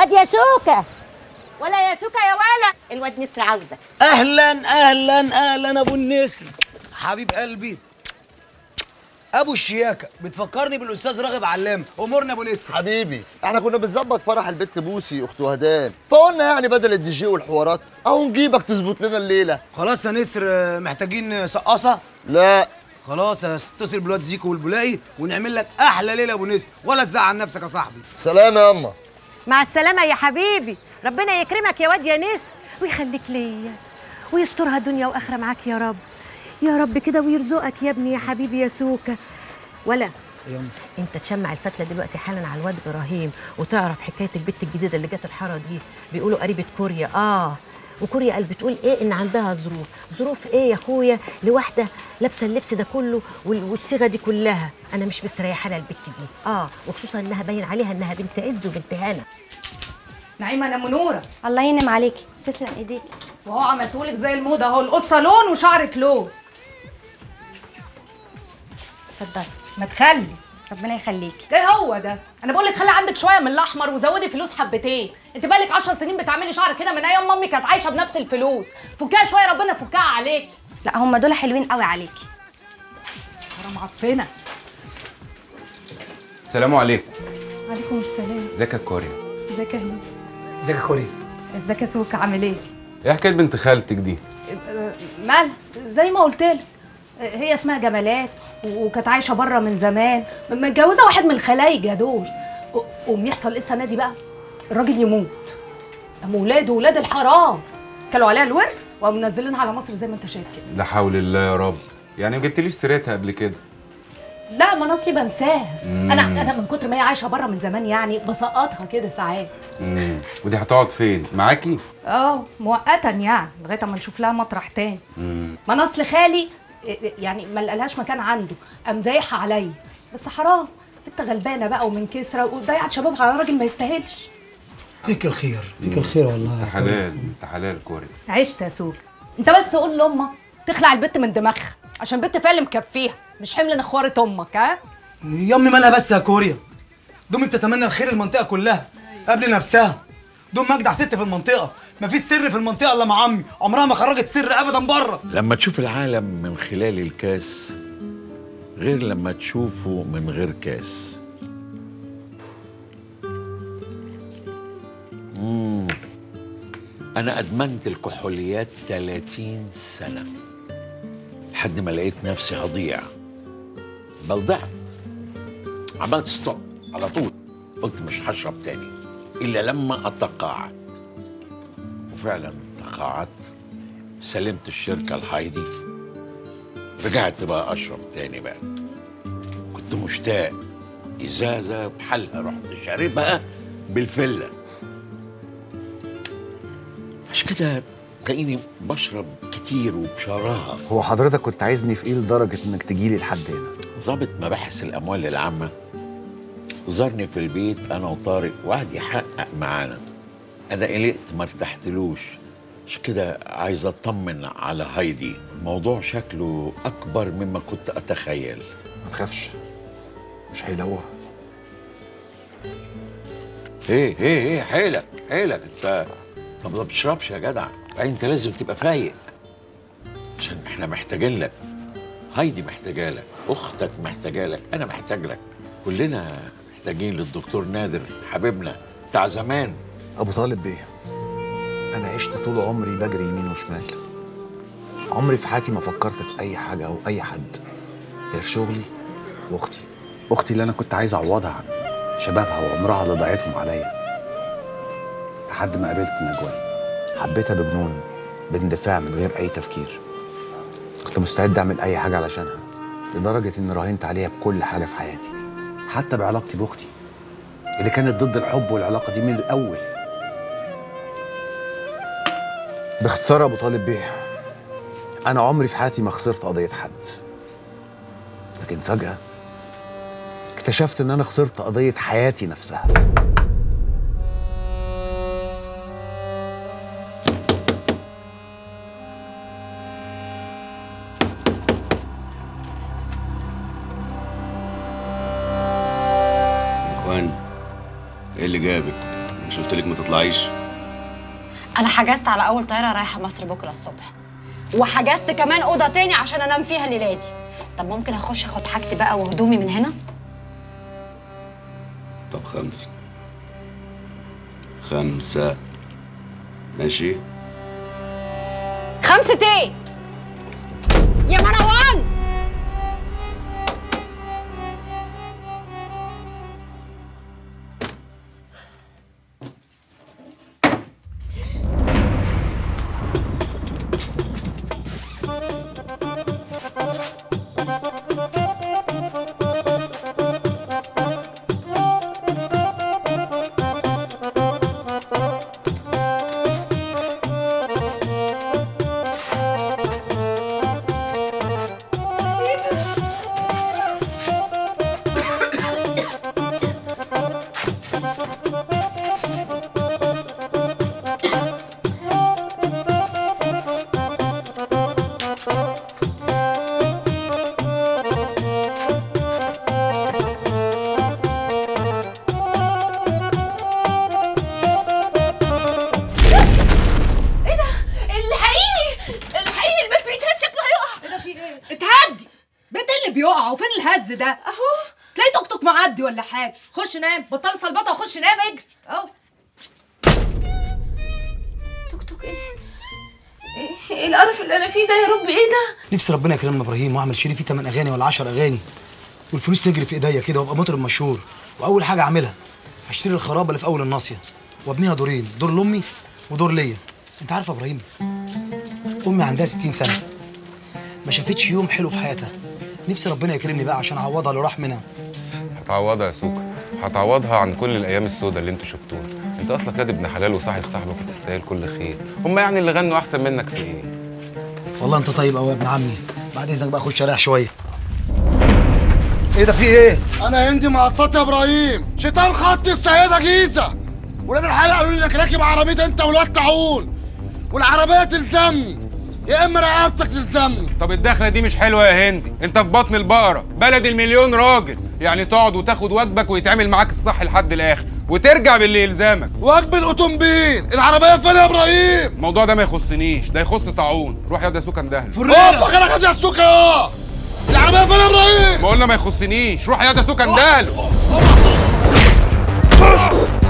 واد يا سوكا ولا يا سوكا يا ولا الواد نسر عاوزك اهلا اهلا اهلا ابو النسر حبيب قلبي ابو الشياكه بتفكرني بالاستاذ راغب علام امورنا ابو نسر حبيبي احنا كنا بنظبط فرح البت بوسي اخت وهدان فقلنا يعني بدل الدي جي والحوارات اهو نجيبك تظبط لنا الليله خلاص يا نسر آه، محتاجين سقاصه لا خلاص اتصل بالواد زيكو والبولاقي ونعمل لك احلى ليله ابو نسر ولا تزعل نفسك يا صاحبي سلام يا اما مع السلامة يا حبيبي ربنا يكرمك يا واد يا نسر ويخليك ليا ويسترها دنيا واخره معاك يا رب يا رب كده ويرزقك يا ابني يا حبيبي يا سوكا ولا يلا انت تشمع الفتله دلوقتي حالا على الواد ابراهيم وتعرف حكايه البت الجديده اللي جت الحاره دي بيقولوا قريبه كوريا اه وكوريا قال بتقول ايه ان عندها ظروف ظروف ايه يا اخويا لواحده لابسه اللبس ده كله وال- والصيغه دي كلها انا مش مستريحه لها البت دي اه وخصوصا انها باين عليها انها بنت عز وبنت هنا نعيمه انا منوره الله ينعم عليكي تسلم ايديك وهو عملتهولك زي الموضه اهو القصه لون وشعرك لون اتفضلي ما تخلي ربنا يخليكي ايه هو ده انا بقول لك خلي عندك شويه من الاحمر وزودي فلوس حبتين انت بقالك 10 سنين بتعملي شعرك كده من ايام مامي كانت عايشه بنفس الفلوس فكها شويه ربنا يفكها عليك لا هم دول حلوين قوي عليكي انا معفنه السلام عليكم عليكم السلام ازيك يا كوريا ازيك يا هند ازيك يا كوري ازيك يا سوكا عامل ايه ايه حكايه بنت خالتك دي مالها زي ما قلت لك هي اسمها جمالات وكانت عايشه بره من زمان متجوزه واحد من الخلايجه دول و- وقوم يحصل ايه السنه دي بقى الراجل يموت قام ولاده ولاد الحرام كلوا عليها الورث وقاموا منزلينها على مصر زي ما انت شايف كده لا حول الله يا رب يعني ما جبتليش سيرتها قبل كده لا ما انا اصلي بنساها انا انا من كتر ما هي عايشه بره من زمان يعني بسقطها كده ساعات امم ودي هتقعد فين معاكي اه مؤقتا يعني لغايه اما نشوف لها مطرح تاني امم ما انا اصل خالي إيه، يعني ما لقالهاش مكان عنده قام زايحها عليا بس حرام انت غلبانه بقى ومن كسره وضيعت شبابها على راجل ما يستاهلش فيك الخير فيك الخير والله انت حلال انت حلال كوريا عشت يا سول انت بس قول لامك تخلع البت من دماغها عشان البت فعلا مكفيها مش حمل نخوره امك ها يا امي مالها بس يا كوريا دوم بتتمنى الخير المنطقه كلها قبل نفسها دوم اجدع ست في المنطقه مفيش سر في المنطقه الا مع عمي عمرها ما خرجت سر ابدا بره لما تشوف العالم من خلال الكاس غير لما تشوفه من غير كاس مم. أنا أدمنت الكحوليات 30 سنة لحد ما لقيت نفسي هضيع بل ضعت عملت ستوب على طول قلت مش هشرب تاني إلا لما أتقاعد وفعلا تقاعدت سلمت الشركة لهايدي رجعت بقى أشرب تاني بقى كنت مشتاق إزازة بحالها رحت شاربها بالفلة عشان كده تلاقيني بشرب كتير وبشراهة هو حضرتك كنت عايزني في ايه لدرجه انك تجيلي لحد هنا ضابط مباحث الأموال العامة زارني في البيت أنا وطارق وقعد يحقق معانا أنا قلقت ما ارتحتلوش عشان كده عايز أطمن على هايدي الموضوع شكله أكبر مما كنت أتخيل ما تخافش مش هيلاقوها ايه ايه ايه حيلك حيلك انت طب ما بتشربش يا جدع انت لازم تبقى فايق عشان احنا محتاجين لك هايدي محتاجه لك اختك محتاجه لك انا محتاج لك كلنا محتاجين للدكتور نادر حبيبنا بتاع زمان ابو طالب بيه انا عشت طول عمري بجري يمين وشمال عمري في حياتي ما فكرت في اي حاجه او اي حد غير شغلي واختي اختي اللي انا كنت عايز اعوضها عن شبابها وعمرها اللي ضيعتهم عليا لحد ما قابلت نجوى حبيتها بجنون باندفاع من غير اي تفكير كنت مستعد اعمل اي حاجه علشانها لدرجه اني راهنت عليها بكل حاجه في حياتي حتى بعلاقتي باختي اللي كانت ضد الحب والعلاقه دي من الاول باختصار يا ابو طالب بيه انا عمري في حياتي ما خسرت قضيه حد لكن فجاه اكتشفت ان انا خسرت قضيه حياتي نفسها اخوان ايه اللي جابك؟ مش قلت لك ما تطلعيش انا حجزت على اول طياره رايحه مصر بكره الصبح وحجزت كمان اوضه تاني عشان انام فيها الليله دي طب ممكن اخش اخد حاجتي بقى وهدومي من هنا طب خمسة خمسة ماشي خمسة ايه يا مروان ايه ده الحقيني الحقيني البيت بيتهز شكله هيقع ايه ده في ايه اتهدي بيت اللي بيقع وفين الهز ده اهو تلاقي توك توك معدي ولا حاجه خش نام بطل صلبطه وخش نام اجري اهو توك توك ايه ايه ايه القرف اللي انا فيه ده يا رب ايه ده نفسي ربنا يكرمنا ابراهيم واعمل شريف فيه 8 اغاني ولا 10 اغاني والفلوس تجري في ايديا كده وابقى مطرب مشهور واول حاجه اعملها هشتري الخرابه اللي في اول الناصيه وابنيها دورين دور لامي ودور ليا انت عارف يا ابراهيم امي عندها 60 سنه ما شافتش يوم حلو في حياتها نفسي ربنا يكرمني بقى عشان اعوضها اللي راح منها هتعوضها يا سوكا هتعوضها عن كل الايام السوداء اللي انتوا شفتوها انت اصلا كده ابن حلال وصاحب صاحبك وتستاهل كل خير هم يعني اللي غنوا احسن منك في ايه والله انت طيب قوي يا ابن عمي بعد اذنك بقى خش اريح شويه ايه ده في ايه انا هندي مقصات يا ابراهيم شيطان خط السيده جيزه ولاد الحلال قالوا لي انك راكب عربيه انت والواد تعون والعربيه تلزمني يا اما رقبتك تلزمني طب الدخله دي مش حلوه يا هندي انت في بطن البقره بلد المليون راجل يعني تقعد وتاخد واجبك ويتعمل معاك الصح لحد الاخر وترجع باللي يلزمك واجب الاوتومبيل العربيه فين يا ابراهيم الموضوع ده ما يخصنيش ده يخص طاعون روح يا ده سوكا اندهن اوف انا خد السوق يا العربيه فين يا ابراهيم ما قلنا ما يخصنيش روح يا ده سوكا اندهن